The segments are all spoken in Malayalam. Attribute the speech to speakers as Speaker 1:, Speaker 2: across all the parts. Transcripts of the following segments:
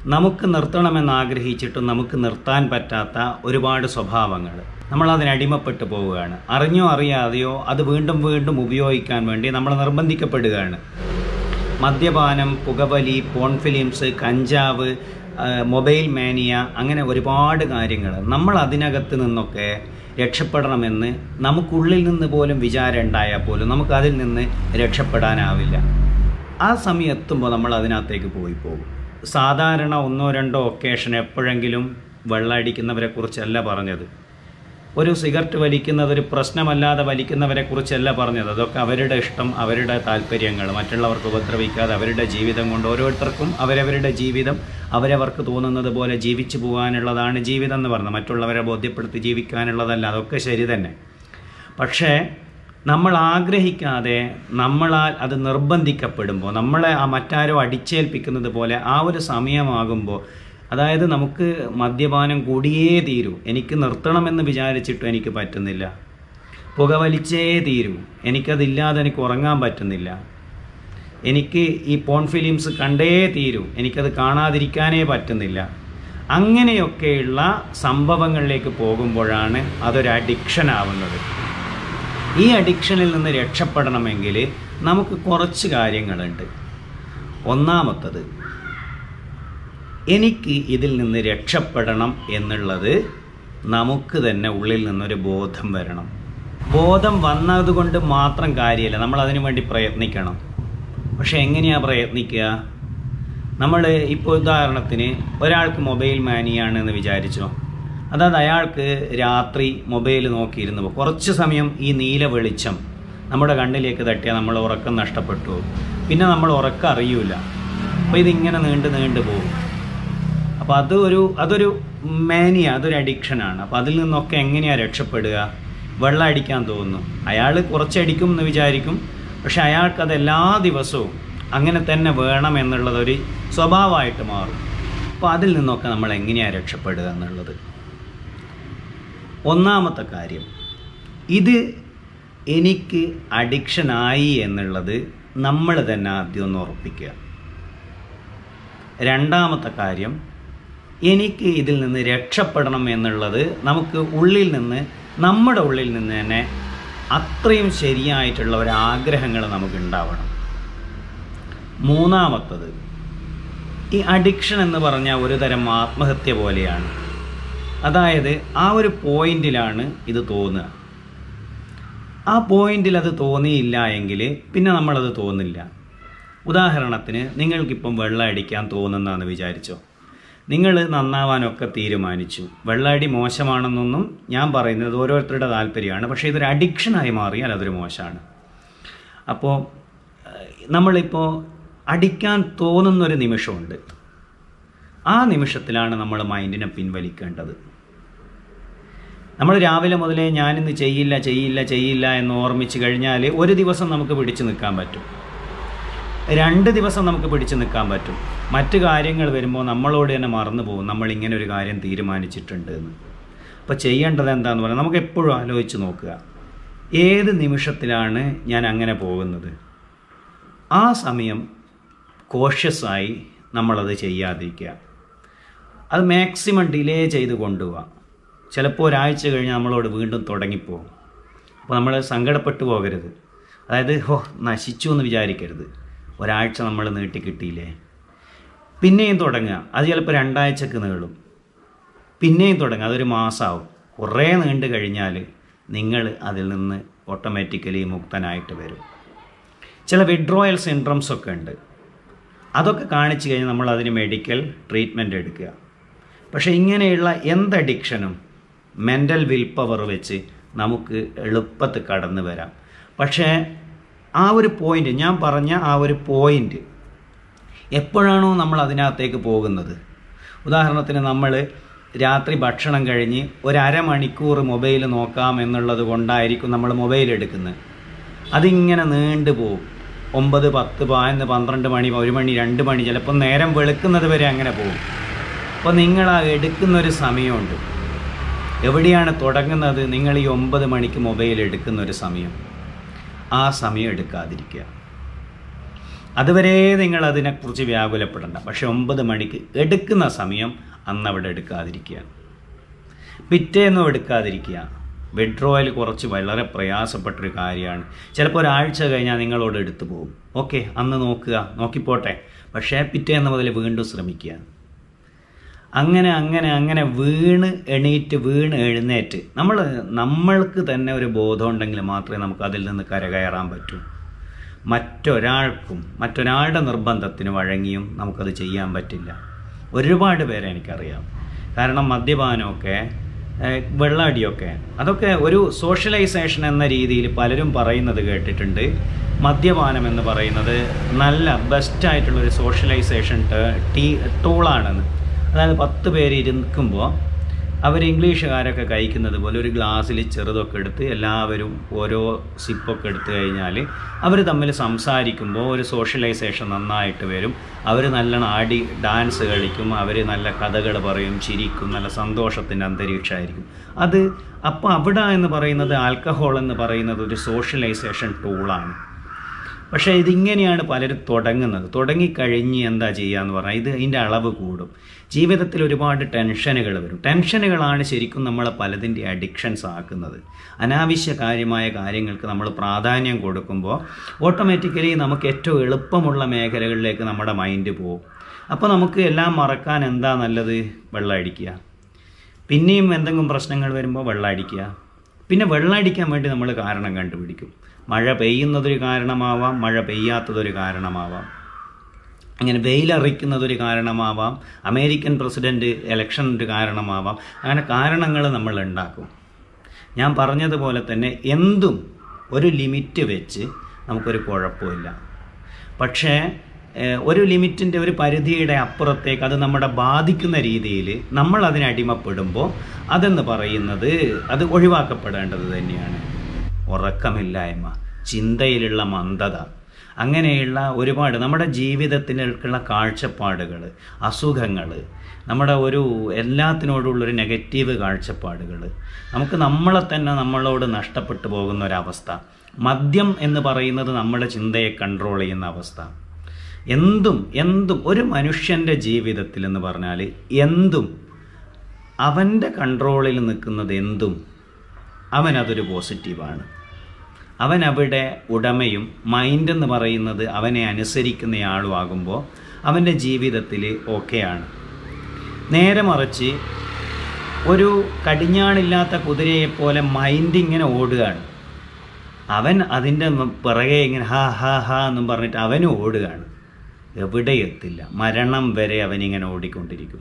Speaker 1: നമുക്ക് നിർത്തണമെന്ന് ആഗ്രഹിച്ചിട്ടും നമുക്ക് നിർത്താൻ പറ്റാത്ത ഒരുപാട് സ്വഭാവങ്ങൾ നമ്മൾ അതിനടിമപ്പെട്ടു പോവുകയാണ് അറിഞ്ഞോ അറിയാതെയോ അത് വീണ്ടും വീണ്ടും ഉപയോഗിക്കാൻ വേണ്ടി നമ്മൾ നിർബന്ധിക്കപ്പെടുകയാണ് മദ്യപാനം പുകവലി പോൺ ഫിലിംസ് കഞ്ചാവ് ആ, മൊബൈൽ മാനിയ അങ്ങനെ ഒരുപാട് കാര്യങ്ങൾ നമ്മൾ അതിനകത്ത് നിന്നൊക്കെ രക്ഷപ്പെടണമെന്ന് നമുക്കുള്ളിൽ നിന്ന് പോലും വിചാരം ഉണ്ടായാൽ പോലും നമുക്ക് അതിൽ നിന്ന് രക്ഷപ്പെടാനാവില്ല ആ സമയം എത്തുമ്പോൾ നമ്മൾ അതിനകത്തേക്ക് പോയി പോകും സാധാരണ ഒന്നോ രണ്ടോ ഒക്കേഷൻ എപ്പോഴെങ്കിലും വെള്ളമടിക്കുന്നവരെ കുറിച്ചല്ല പറഞ്ഞത് ഒരു സിഗരറ്റ് വലിക്കുന്നത് ഒരു പ്രശ്നമല്ലാതെ വലിക്കുന്നവരെ കുറിച്ചല്ല പറഞ്ഞത് അതൊക്കെ അവരുടെ ഇഷ്ടം അവരുടെ താല്പര്യങ്ങൾ മറ്റുള്ളവർക്ക് ഉപദ്രവിക്കാതെ അവരുടെ ജീവിതം കൊണ്ട് ഓരോരുത്തർക്കും അവരവരുടെ ജീവിതം അവരവർക്ക് തോന്നുന്നത് പോലെ ജീവിച്ചു പോകാനുള്ളതാണ് ജീവിതം എന്ന് പറഞ്ഞത് മറ്റുള്ളവരെ ബോധ്യപ്പെടുത്തി ജീവിക്കാനുള്ളതല്ല അതൊക്കെ ശരി തന്നെ പക്ഷേ നമ്മൾ ആഗ്രഹിക്കാതെ നമ്മളാൽ അത് നിർബന്ധിക്കപ്പെടുമ്പോൾ നമ്മളെ ആ മറ്റാരോ അടിച്ചേൽപ്പിക്കുന്നത് പോലെ ആ ഒരു സമയമാകുമ്പോൾ അതായത് നമുക്ക് മദ്യപാനം കൂടിയേ തീരൂ എനിക്ക് നിർത്തണമെന്ന് വിചാരിച്ചിട്ടും എനിക്ക് പറ്റുന്നില്ല പുകവലിച്ചേ തീരൂ എനിക്കതില്ലാതെ എനിക്ക് ഉറങ്ങാൻ പറ്റുന്നില്ല എനിക്ക് ഈ പോൺ ഫിലിംസ് കണ്ടേ തീരൂ എനിക്കത് കാണാതിരിക്കാനേ പറ്റുന്നില്ല അങ്ങനെയൊക്കെയുള്ള സംഭവങ്ങളിലേക്ക് പോകുമ്പോഴാണ് അതൊരു അഡിക്ഷൻ ആവുന്നത് ഈ അഡിക്ഷനിൽ നിന്ന് രക്ഷപ്പെടണമെങ്കിൽ നമുക്ക് കുറച്ച് കാര്യങ്ങളുണ്ട് ഒന്നാമത്തത് എനിക്ക് ഇതിൽ നിന്ന് രക്ഷപ്പെടണം എന്നുള്ളത് നമുക്ക് തന്നെ ഉള്ളിൽ നിന്നൊരു ബോധം വരണം ബോധം വന്നതുകൊണ്ട് മാത്രം കാര്യമില്ല നമ്മൾ അതിനു വേണ്ടി പ്രയത്നിക്കണം പക്ഷെ എങ്ങനെയാണ് പ്രയത്നിക്കുക നമ്മൾ ഇപ്പോൾ ഉദാഹരണത്തിന് ഒരാൾക്ക് മൊബൈൽ മാനിയാണ് എന്ന് വിചാരിച്ചോ അതായത് അയാൾക്ക് രാത്രി മൊബൈൽ നോക്കിയിരുന്നു കുറച്ച് സമയം ഈ നീല വെളിച്ചം നമ്മുടെ കണ്ണിലേക്ക് തട്ടിയാൽ നമ്മൾ ഉറക്കം നഷ്ടപ്പെട്ടു പോകും. പിന്നെ നമ്മൾ ഉറക്കം അറിയൂല അപ്പോൾ ഇതിങ്ങനെ നീണ്ട് നീണ്ട് പോകും അപ്പോൾ അത് ഒരു അതൊരു മാനിയ അതൊരു അഡിക്ഷനാണ് അപ്പോൾ അതിൽ നിന്നൊക്കെ എങ്ങനെയാണ് രക്ഷപ്പെടുക വെള്ളം അടിക്കാൻ തോന്നുന്നു അയാൾ കുറച്ചടിക്കും എന്ന് വിചാരിക്കും പക്ഷെ അയാൾക്കത് എല്ലാ ദിവസവും അങ്ങനെ തന്നെ വേണം എന്നുള്ളതൊരു സ്വഭാവമായിട്ട് മാറും അപ്പോൾ അതിൽ നിന്നൊക്കെ നമ്മൾ എങ്ങനെയാണ് രക്ഷപ്പെടുക എന്നുള്ളത് ഒന്നാമത്തെ കാര്യം ഇത് എനിക്ക് അഡിക്ഷനായി എന്നുള്ളത് നമ്മൾ തന്നെ ആദ്യം ഒന്ന് ഉറപ്പിക്കുക രണ്ടാമത്തെ കാര്യം എനിക്ക് ഇതിൽ നിന്ന് രക്ഷപ്പെടണം എന്നുള്ളത് നമുക്ക് ഉള്ളിൽ നിന്ന് നമ്മുടെ ഉള്ളിൽ നിന്ന് തന്നെ അത്രയും ശരിയായിട്ടുള്ള ഒരു ആഗ്രഹങ്ങൾ നമുക്ക് ഉണ്ടാവണം മൂന്നാമത്തത് ഈ അഡിക്ഷൻ എന്ന് പറഞ്ഞാൽ ഒരു തരം ആത്മഹത്യ പോലെയാണ് അതായത് ആ ഒരു പോയിന്റിലാണ് ഇത് തോന്നുക ആ പോയിന്റിൽ അത് തോന്നിയില്ല എങ്കിൽ പിന്നെ നമ്മളത് തോന്നില്ല ഉദാഹരണത്തിന് നിങ്ങൾക്കിപ്പം വെള്ളം അടിക്കാൻ തോന്നുന്നതെന്ന് വിചാരിച്ചോ നിങ്ങൾ നന്നാവാനൊക്കെ തീരുമാനിച്ചു വെള്ളമടി മോശമാണെന്നൊന്നും ഞാൻ പറയുന്നത് ഓരോരുത്തരുടെ താല്പര്യമാണ് പക്ഷേ ഇതൊരു അഡിക്ഷനായി മാറിയാൽ അതൊരു മോശമാണ് അപ്പോൾ ഏഹ്, നമ്മളിപ്പോൾ അടിക്കാൻ തോന്നുന്നൊരു നിമിഷമുണ്ട് ആ നിമിഷത്തിലാണ് നമ്മൾ മൈൻഡിനെ പിൻവലിക്കേണ്ടത് നമ്മൾ രാവിലെ മുതലേ ഞാനിന്ന് ചെയ്യില്ല ചെയ്യില്ല ചെയ്യില്ല എന്ന് ഓർമ്മിച്ച് കഴിഞ്ഞാൽ ഒരു ദിവസം നമുക്ക് പിടിച്ചു നിൽക്കാൻ പറ്റും രണ്ട് ദിവസം നമുക്ക് പിടിച്ചു നിൽക്കാൻ പറ്റും മറ്റു കാര്യങ്ങൾ വരുമ്പോൾ നമ്മളോട് തന്നെ മറന്നു പോകും നമ്മൾ ഇങ്ങനെ ഒരു കാര്യം തീരുമാനിച്ചിട്ടുണ്ട് എന്ന് അപ്പോൾ ചെയ്യേണ്ടത് എന്താന്ന് പറഞ്ഞാൽ നമുക്ക് എപ്പോഴും ആലോചിച്ച് നോക്കുക ഏത് നിമിഷത്തിലാണ് ഞാൻ അങ്ങനെ പോകുന്നത് ആ സമയം കോഷ്യസായി നമ്മളത് ചെയ്യാതിരിക്കുക അത് മാക്സിമം ഡിലേ ചെയ്ത് കൊണ്ടുപോവാം ചിലപ്പോൾ ഒരാഴ്ച കഴിഞ്ഞ് നമ്മളോട് വീണ്ടും തുടങ്ങിപ്പോകും അപ്പോൾ നമ്മൾ സങ്കടപ്പെട്ടു പോകരുത് അതായത് ഹോ നശിച്ചു എന്ന് വിചാരിക്കരുത് ഒരാഴ്ച നമ്മൾ നീട്ടി കിട്ടിയില്ലേ പിന്നെയും തുടങ്ങുക അത് ചിലപ്പോൾ രണ്ടാഴ്ചക്ക് നീളും പിന്നെയും തുടങ്ങുക അതൊരു മാസമാവും കുറേ നീണ്ടു കഴിഞ്ഞാൽ നിങ്ങൾ അതിൽ നിന്ന് ഓട്ടോമാറ്റിക്കലി മുക്തനായിട്ട് വരും ചില വിഡ്രോയൽ സിൻഡ്രംസ് ഒക്കെ ഉണ്ട് അതൊക്കെ കാണിച്ചു കഴിഞ്ഞാൽ നമ്മൾ അതിന് മെഡിക്കൽ ട്രീറ്റ്മെൻറ്റ് എടുക്കുക പക്ഷേ ഇങ്ങനെയുള്ള എന്ത് അഡിക്ഷനും മെൻ്റൽ വിൽ പവർ വെച്ച് നമുക്ക് എളുപ്പത്തിൽ കടന്നു വരാം പക്ഷേ ആ ഒരു പോയിൻ്റ് ഞാൻ പറഞ്ഞ ആ ഒരു പോയിൻ്റ് എപ്പോഴാണോ നമ്മൾ അതിനകത്തേക്ക് പോകുന്നത് ഉദാഹരണത്തിന് നമ്മൾ രാത്രി ഭക്ഷണം കഴിഞ്ഞ് ഒരു അരമണിക്കൂർ മൊബൈൽ നോക്കാം എന്നുള്ളത് കൊണ്ടായിരിക്കും നമ്മൾ മൊബൈൽ എടുക്കുന്നത് അതിങ്ങനെ നീണ്ടു പോകും ഒമ്പത് പത്ത് പതിനൊന്ന് പന്ത്രണ്ട് മണി ഒരു മണി രണ്ട് മണി ചിലപ്പോൾ നേരം വെളുക്കുന്നത് വരെ അങ്ങനെ പോകും അപ്പോൾ നിങ്ങൾ ആ എടുക്കുന്ന ഒരു സമയമുണ്ട് എവിടെയാണ് തുടങ്ങുന്നത് നിങ്ങൾ ഈ ഒമ്പത് മണിക്ക് മൊബൈൽ എടുക്കുന്ന ഒരു സമയം ആ സമയം എടുക്കാതിരിക്കുക അതുവരെ നിങ്ങൾ അതിനെക്കുറിച്ച് വ്യാകുലപ്പെടണ്ട പക്ഷെ ഒമ്പത് മണിക്ക് എടുക്കുന്ന സമയം അന്ന് അവിടെ എടുക്കാതിരിക്കുക പിറ്റേന്നും എടുക്കാതിരിക്കുക വിഡ്രോയിൽ കുറച്ച് വളരെ പ്രയാസപ്പെട്ടൊരു കാര്യമാണ് ചിലപ്പോൾ ഒരാഴ്ച കഴിഞ്ഞാൽ നിങ്ങളോട് എടുത്തു പോകും ഓക്കെ അന്ന് നോക്കുക നോക്കിപ്പോട്ടെ പക്ഷേ പിറ്റേന്ന് മുതൽ വീണ്ടും ശ്രമിക്കുക അങ്ങനെ അങ്ങനെ അങ്ങനെ വീണ് എണീറ്റ് വീണ് എഴുന്നേറ്റ് നമ്മൾ നമ്മൾക്ക് തന്നെ ഒരു ബോധം ഉണ്ടെങ്കിൽ മാത്രമേ നമുക്ക് അതിൽ നിന്ന് കരകയറാൻ പറ്റൂ മറ്റൊരാൾക്കും മറ്റൊരാളുടെ നിർബന്ധത്തിന് വഴങ്ങിയും നമുക്കത് ചെയ്യാൻ പറ്റില്ല ഒരുപാട് പേരെ എനിക്കറിയാം കാരണം മദ്യപാനമൊക്കെ ഏഹ്, വെള്ളാടിയൊക്കെ അതൊക്കെ ഒരു സോഷ്യലൈസേഷൻ എന്ന രീതിയിൽ പലരും പറയുന്നത് കേട്ടിട്ടുണ്ട് മദ്യപാനം എന്ന് പറയുന്നത് നല്ല ബെസ്റ്റായിട്ടുള്ളൊരു സോഷ്യലൈസേഷൻ ടീ ടൂളാണെന്ന് അതായത് പത്ത് പേര് ഇരിക്കുമ്പോൾ അവർ ഇംഗ്ലീഷുകാരൊക്കെ കഴിക്കുന്നത് പോലെ ഒരു ഗ്ലാസ്സിൽ ചെറുതൊക്കെ എടുത്ത് എല്ലാവരും ഓരോ സിപ്പൊക്കെ എടുത്തു കഴിഞ്ഞാൽ അവർ തമ്മിൽ സംസാരിക്കുമ്പോൾ ഒരു സോഷ്യലൈസേഷൻ നന്നായിട്ട് വരും അവർ നല്ലോണം ആടി ഡാൻസ് കളിക്കും അവർ നല്ല കഥകൾ പറയും ചിരിക്കും നല്ല സന്തോഷത്തിൻ്റെ അന്തരീക്ഷമായിരിക്കും അത് അപ്പോൾ അവിടെ എന്ന് പറയുന്നത് ആൽക്കഹോൾ എന്ന് പറയുന്നത് ഒരു സോഷ്യലൈസേഷൻ ടൂളാണ് പക്ഷേ ഇതിങ്ങനെയാണ് പലരും തുടങ്ങുന്നത് തുടങ്ങിക്കഴിഞ്ഞ് എന്താ ചെയ്യുക എന്ന് പറഞ്ഞാൽ ഇത് ഇതിൻ്റെ അളവ് കൂടും ജീവിതത്തിൽ ഒരുപാട് ടെൻഷനുകൾ വരും ടെൻഷനുകളാണ് ശരിക്കും നമ്മളെ പലതിൻ്റെ അഡിക്ഷൻസ് ആക്കുന്നത് അനാവശ്യ കാര്യമായ കാര്യങ്ങൾക്ക് നമ്മൾ പ്രാധാന്യം കൊടുക്കുമ്പോൾ ഓട്ടോമാറ്റിക്കലി നമുക്ക് ഏറ്റവും എളുപ്പമുള്ള മേഖലകളിലേക്ക് നമ്മുടെ മൈൻഡ് പോകും അപ്പോൾ നമുക്ക് എല്ലാം മറക്കാൻ എന്താ നല്ലത് വെള്ളം അടിക്കുക പിന്നെയും എന്തെങ്കിലും പ്രശ്നങ്ങൾ വരുമ്പോൾ വെള്ളം അടിക്കുക പിന്നെ വെള്ളം അടിക്കാൻ വേണ്ടി നമ്മൾ കാരണം കണ്ടുപിടിക്കും മഴ പെയ്യുന്നതൊരു കാരണമാവാം മഴ പെയ്യാത്തതൊരു കാരണമാവാം അങ്ങനെ വെയിലറിക്കുന്നതൊരു കാരണമാവാം അമേരിക്കൻ പ്രസിഡന്റ് ഇലക്ഷൻ ഒരു കാരണമാവാം അങ്ങനെ കാരണങ്ങൾ നമ്മൾ ഉണ്ടാക്കും ഞാൻ പറഞ്ഞതുപോലെ തന്നെ എന്തും ഒരു ലിമിറ്റ് വെച്ച് നമുക്കൊരു കുഴപ്പമില്ല പക്ഷേ ഏഹ്, ഒരു ലിമിറ്റിൻ്റെ ഒരു പരിധിയുടെ അപ്പുറത്തേക്ക് അത് നമ്മുടെ ബാധിക്കുന്ന രീതിയിൽ നമ്മൾ അതിന് അടിമപ്പെടുമ്പോൾ അതെന്ന് പറയുന്നത് അത് ഒഴിവാക്കപ്പെടേണ്ടത് തന്നെയാണ് ഉറക്കമില്ലായ്മ ചിന്തയിലുള്ള മന്ദത അങ്ങനെയുള്ള ഒരുപാട് നമ്മുടെ ജീവിതത്തിനുള്ള കാഴ്ചപ്പാടുകൾ അസുഖങ്ങൾ നമ്മുടെ ഒരു എല്ലാത്തിനോടുള്ളൊരു നെഗറ്റീവ് കാഴ്ചപ്പാടുകൾ നമുക്ക് നമ്മളെ തന്നെ നമ്മളോട് നഷ്ടപ്പെട്ടു പോകുന്ന ഒരവസ്ഥ മദ്യം എന്ന് പറയുന്നത് നമ്മുടെ ചിന്തയെ കൺട്രോൾ ചെയ്യുന്ന അവസ്ഥ എന്തും എന്തും ഒരു മനുഷ്യൻ്റെ ജീവിതത്തിൽ എന്ന് പറഞ്ഞാൽ എന്തും അവൻ്റെ കൺട്രോളിൽ നിൽക്കുന്നത് എന്തും അവനതൊരു പോസിറ്റീവാണ് അവൻ അവിടെ ഉടമയും മൈൻഡ് എന്ന് പറയുന്നത് അവനെ അനുസരിക്കുന്നയാളും ആകുമ്പോൾ അവൻ്റെ ജീവിതത്തിൽ ഓക്കെയാണ് നേരെ മറിച്ച് ഒരു കടിഞ്ഞാണില്ലാത്ത കുതിരയെപ്പോലെ മൈൻഡ് ഇങ്ങനെ ഓടുകയാണ് അവൻ അതിൻ്റെ പിറകെ ഇങ്ങനെ ഹാ ഹാ ഹാ എന്നും പറഞ്ഞിട്ട് അവനും ഓടുകയാണ് എവിടെ എത്തില്ല മരണം വരെ അവനിങ്ങനെ ഓടിക്കൊണ്ടിരിക്കും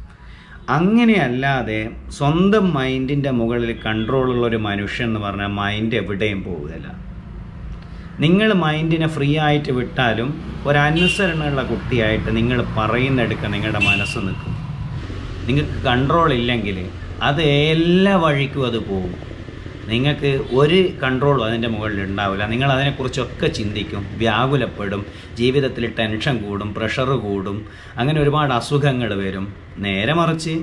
Speaker 1: അങ്ങനെയല്ലാതെ സ്വന്തം മൈൻഡിൻ്റെ മുകളിൽ കൺട്രോളുള്ള ഒരു മനുഷ്യൻ എന്ന് പറഞ്ഞാൽ മൈൻഡ് എവിടെയും പോവുകയില്ല നിങ്ങൾ മൈൻഡിനെ ഫ്രീ ആയിട്ട് വിട്ടാലും ഒരു അനുസരണമുള്ള കുട്ടിയായിട്ട് നിങ്ങൾ പറയുന്നെടുക്കുക നിങ്ങളുടെ മനസ്സ് നിൽക്കും നിങ്ങൾക്ക് കൺട്രോൾ ഇല്ലെങ്കിൽ അത് എല്ലാ വഴിക്കും അത് പോകും നിങ്ങൾക്ക് ഒരു കൺട്രോളും അതിൻ്റെ മുകളിൽ ഉണ്ടാവില്ല നിങ്ങൾ അതിനെക്കുറിച്ചൊക്കെ ചിന്തിക്കും വ്യാകുലപ്പെടും ജീവിതത്തിൽ ടെൻഷൻ കൂടും പ്രഷർ കൂടും അങ്ങനെ ഒരുപാട് അസുഖങ്ങൾ വരും നേരെ മറിച്ച്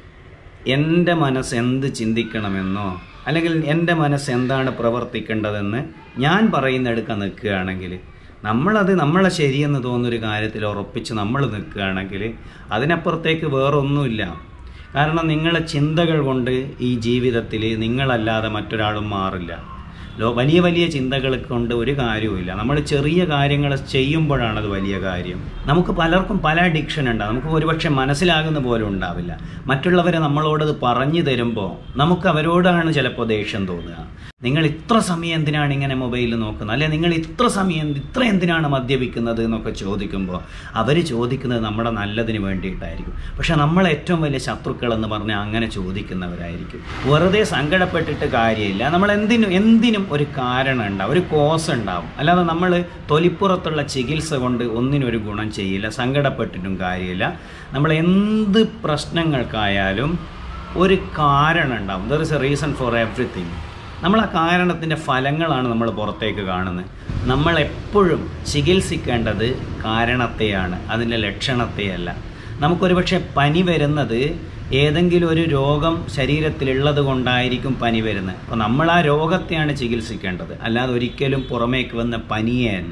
Speaker 1: എൻ്റെ മനസ്സ് എന്ത് ചിന്തിക്കണമെന്നോ അല്ലെങ്കിൽ എൻ്റെ മനസ്സ് എന്താണ് പ്രവർത്തിക്കേണ്ടതെന്ന് ഞാൻ പറയുന്നെടുക്കാൻ നിൽക്കുകയാണെങ്കിൽ നമ്മളത് നമ്മളെ ശരിയെന്ന് തോന്നുന്നൊരു കാര്യത്തിൽ ഉറപ്പിച്ച് നമ്മൾ നിൽക്കുകയാണെങ്കിൽ അതിനപ്പുറത്തേക്ക് വേറൊന്നുമില്ല കാരണം നിങ്ങളെ ചിന്തകൾ കൊണ്ട് ഈ ജീവിതത്തിൽ നിങ്ങളല്ലാതെ മറ്റൊരാളും മാറില്ല ലോ വലിയ വലിയ ചിന്തകൾ കൊണ്ട് ഒരു കാര്യവുമില്ല നമ്മൾ ചെറിയ കാര്യങ്ങൾ ചെയ്യുമ്പോഴാണ് അത് വലിയ കാര്യം നമുക്ക് പലർക്കും പല അഡിക്ഷൻ ഉണ്ടാകും നമുക്ക് ഒരുപക്ഷെ മനസ്സിലാകുന്ന പോലും ഉണ്ടാവില്ല മറ്റുള്ളവരെ നമ്മളോടത് പറഞ്ഞു തരുമ്പോൾ നമുക്ക് അവരോടാണ് ചിലപ്പോൾ ദേഷ്യം തോന്നുക നിങ്ങൾ ഇത്ര സമയം എന്തിനാണ് ഇങ്ങനെ മൊബൈലിൽ നോക്കുന്നത് അല്ലെ നിങ്ങൾ ഇത്ര സമയം ഇത്ര എന്തിനാണ് മദ്യപിക്കുന്നത് എന്നൊക്കെ ചോദിക്കുമ്പോൾ അവർ ചോദിക്കുന്നത് നമ്മുടെ നല്ലതിന് വേണ്ടിയിട്ടായിരിക്കും പക്ഷെ നമ്മൾ ഏറ്റവും വലിയ ശത്രുക്കൾ എന്ന് പറഞ്ഞാൽ അങ്ങനെ ചോദിക്കുന്നവരായിരിക്കും വെറുതെ സങ്കടപ്പെട്ടിട്ട് കാര്യമില്ല നമ്മൾ എന്തിനും എന്തിനും ഒരു കാരണം ഉണ്ടാവും ഒരു കോസ് ഉണ്ടാവും അല്ലാതെ നമ്മൾ തൊലിപ്പുറത്തുള്ള ചികിത്സ കൊണ്ട് ഒന്നിനൊരു ഗുണം ചെയ്യില്ല സങ്കടപ്പെട്ടിട്ടും കാര്യമില്ല നമ്മൾ എന്ത് പ്രശ്നങ്ങൾക്കായാലും ഒരു കാരണം ഉണ്ടാവും there is a reason for everything നമ്മൾ ആ കാരണത്തിൻ്റെ ഫലങ്ങളാണ് നമ്മൾ പുറത്തേക്ക് കാണുന്നത് നമ്മൾ എപ്പോഴും ചികിത്സിക്കേണ്ടത് കാരണത്തെയാണ് അതിൻ്റെ ലക്ഷണത്തെയല്ല നമുക്കൊരു പക്ഷേ പനി വരുന്നത് ഏതെങ്കിലും ഒരു രോഗം ശരീരത്തിലുള്ളത് കൊണ്ടായിരിക്കും പനി വരുന്നത് അപ്പോൾ നമ്മൾ ആ രോഗത്തെയാണ് ചികിത്സിക്കേണ്ടത് അല്ലാതെ ഒരിക്കലും പുറമേക്ക് വന്ന പനിയെ അല്ല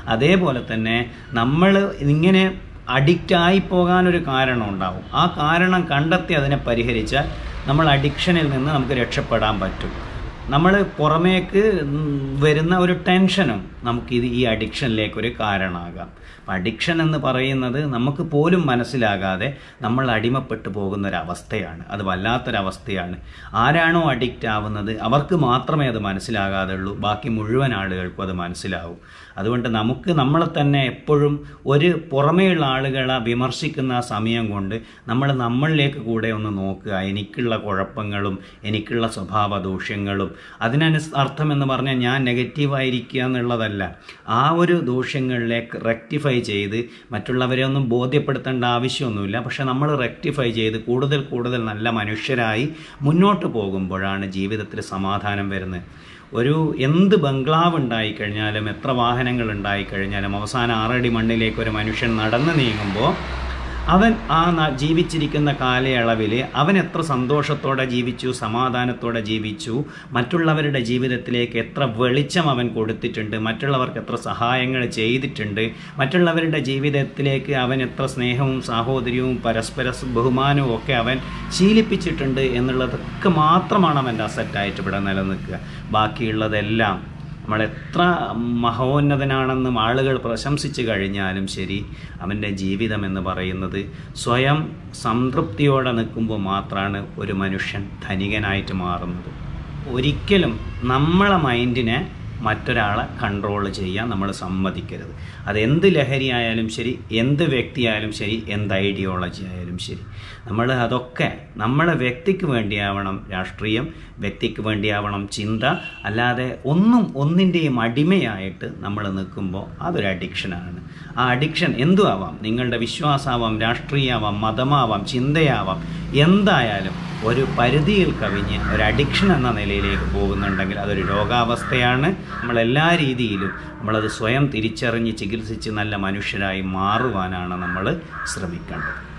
Speaker 1: അതേപോലെ തന്നെ നമ്മൾ ഇങ്ങനെ അഡിക്റ്റായി പോകാനൊരു കാരണം ഉണ്ടാവും ആ കാരണം കണ്ടെത്തി അതിനെ പരിഹരിച്ചാൽ നമ്മൾ അഡിക്ഷനിൽ നിന്ന് നമുക്ക് രക്ഷപ്പെടാൻ പറ്റും നമ്മൾ പുറമേക്ക് വരുന്ന ഒരു ടെൻഷനും നമുക്കിത് ഈ അഡിക്ഷനിലേക്ക് ഒരു കാരണമാകാം അപ്പം അഡിക്ഷൻ എന്ന് പറയുന്നത് നമുക്ക് പോലും മനസ്സിലാകാതെ നമ്മൾ അടിമപ്പെട്ടു പോകുന്ന ഒരവസ്ഥയാണ് അത് വല്ലാത്തൊരവസ്ഥയാണ് ആരാണോ അഡിക്റ്റ് ആവുന്നത് അവർക്ക് മാത്രമേ അത് മനസ്സിലാകാതെ ഉള്ളൂ ബാക്കി മുഴുവൻ ആളുകൾക്കും അത് മനസ്സിലാവും അതുകൊണ്ട് നമുക്ക് നമ്മളെ തന്നെ എപ്പോഴും ഒരു പുറമേയുള്ള ആളുകളെ വിമർശിക്കുന്ന ആ സമയം കൊണ്ട് നമ്മൾ നമ്മളിലേക്ക് കൂടെ ഒന്ന് നോക്കുക എനിക്കുള്ള കുഴപ്പങ്ങളും എനിക്കുള്ള സ്വഭാവ ദൂഷ്യങ്ങളും അതിനനു അർത്ഥം എന്ന് പറഞ്ഞാൽ ഞാൻ നെഗറ്റീവായിരിക്കുക എന്നുള്ളതല്ല ആ ഒരു ദൂഷ്യങ്ങളിലേക്ക് റെക്ടിഫൈ ചെയ്ത് മറ്റുള്ളവരെ ഒന്നും ബോധ്യപ്പെടുത്തേണ്ട ആവശ്യമൊന്നുമില്ല പക്ഷെ നമ്മൾ റെക്ടിഫൈ ചെയ്ത് കൂടുതൽ കൂടുതൽ നല്ല മനുഷ്യരായി മുന്നോട്ട് പോകുമ്പോഴാണ് ജീവിതത്തിൽ സമാധാനം വരുന്നത് ഒരു എന്ത് ബംഗ്ലാവ് ഉണ്ടായിക്കഴിഞ്ഞാലും എത്ര വാഹനങ്ങൾ ഉണ്ടായിക്കഴിഞ്ഞാലും അവസാനം ആറടി മണ്ണിലേക്ക് ഒരു മനുഷ്യൻ നടന്നു നീങ്ങുമ്പോൾ അവൻ ആ ന- ജീവിച്ചിരിക്കുന്ന കാലയളവിൽ അവൻ എത്ര സന്തോഷത്തോടെ ജീവിച്ചു സമാധാനത്തോടെ ജീവിച്ചു മറ്റുള്ളവരുടെ ജീവിതത്തിലേക്ക് എത്ര വെളിച്ചം അവൻ കൊടുത്തിട്ടുണ്ട് മറ്റുള്ളവർക്ക് എത്ര സഹായങ്ങൾ ചെയ്തിട്ടുണ്ട് മറ്റുള്ളവരുടെ ജീവിതത്തിലേക്ക് അവൻ എത്ര സ്നേഹവും സാഹോദര്യവും പരസ്പര സ് ബഹുമാനവും ഒക്കെ അവൻ ശീലിപ്പിച്ചിട്ടുണ്ട് എന്നുള്ളതൊക്കെ മാത്രമാണ് അവൻ്റെ അസറ്റായിട്ട് ഇവിടെ നിലനിൽക്കുക ബാക്കിയുള്ളതെല്ലാം നമ്മൾ എത്ര മഹോന്നതനാണെന്നും ആളുകൾ പ്രശംസിച്ചു കഴിഞ്ഞാലും ശരി അവൻ്റെ ജീവിതം എന്ന് പറയുന്നത് സ്വയം സംതൃപ്തിയോടെ നിൽക്കുമ്പോൾ മാത്രമാണ് ഒരു മനുഷ്യൻ ധനികനായിട്ട് മാറുന്നത് ഒരിക്കലും നമ്മളെ മൈൻഡിനെ മറ്റൊരാളെ കൺട്രോൾ ചെയ്യാൻ നമ്മൾ സമ്മതിക്കരുത് അത് എന്ത് ലഹരി ആയാലും ശരി എന്ത് വ്യക്തിയായാലും ശരി എന്ത് ഐഡിയോളജി ആയാലും ശരി നമ്മൾ അതൊക്കെ നമ്മളെ വ്യക്തിക്ക് വേണ്ടിയാവണം രാഷ്ട്രീയം വ്യക്തിക്ക് വേണ്ടിയാവണം ചിന്ത അല്ലാതെ ഒന്നും ഒന്നിൻ്റെയും അടിമയായിട്ട് നമ്മൾ നിൽക്കുമ്പോൾ അതൊരു അഡിക്ഷനാണ് ആ അഡിക്ഷൻ എന്തു ആവാം നിങ്ങളുടെ വിശ്വാസമാവാം രാഷ്ട്രീയമാവാം മതമാവാം ചിന്തയാവാം എന്തായാലും ഒരു പരിധിയിൽ കവിഞ്ഞ് ഒരു അഡിക്ഷൻ എന്ന നിലയിലേക്ക് പോകുന്നുണ്ടെങ്കിൽ അതൊരു രോഗാവസ്ഥയാണ് നമ്മളെല്ലാ രീതിയിലും നമ്മളത് സ്വയം തിരിച്ചറിഞ്ഞ് ചികിത്സിച്ച് നല്ല മനുഷ്യരായി മാറുവാനാണ് നമ്മൾ ശ്രമിക്കേണ്ടത്